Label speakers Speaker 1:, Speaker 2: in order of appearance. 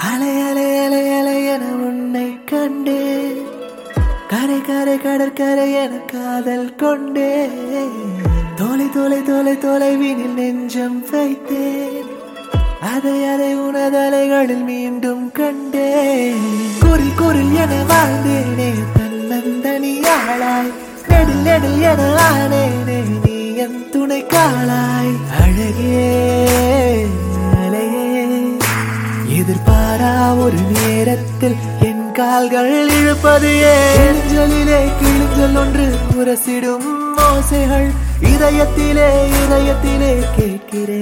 Speaker 1: அலை அலை அலை அலை என உன்னை கண்டே கரை கரை கடற்கரை என காதல் கொண்டே தொலை தொலை தொலை தொலைவினில் நெஞ்சம் வைத்தேன் அதை அதை உனதலைகளில் மீண்டும் கண்டே குரில் குரில் என வாழ்ந்தேனே தன்னந்தனியாளாய் நெடில் நெடில் என ஆனேனே நீ என் துணை காளாய் அழகே அலையே எதிர்பாரா ஒரு நேரத்தில் என் கால்கள் இழுப்பது ஏஞ்சலிலே கிழிஞ்சல் ஒன்று முரசிடும் ஓசைகள் இதயத்திலே இதயத்திலே கேட்கிறேன்